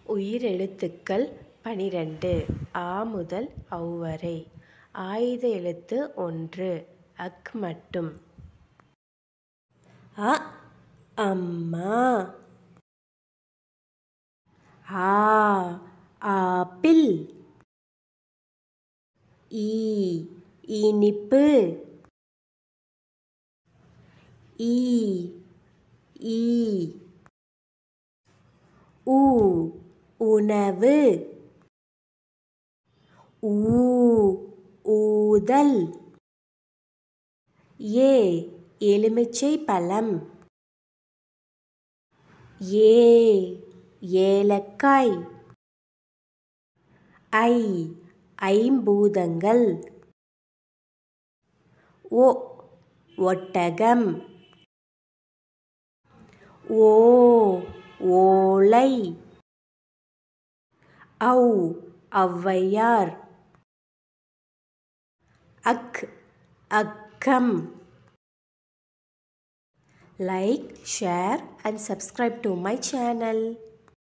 உயிரெழுத்துக்கள் பனிரெண்டு ஆ முதல் ஔ வரை ஆயுத எழுத்து ஒன்று அக் மட்டும் அ அம்மா ஆ ஆப்பிள் ஈ இனிப்பு ஈ ஈ உ உணவு ஊ ஊதல் ஏ எலுமிச்சை பழம் ஏ ஏலக்காய் ஐ ஐம்பூதங்கள் ஒ ஒட்டகம் ஓ ஓலை ஔ ஔவையார் அக் அக்கம் like share and subscribe to my channel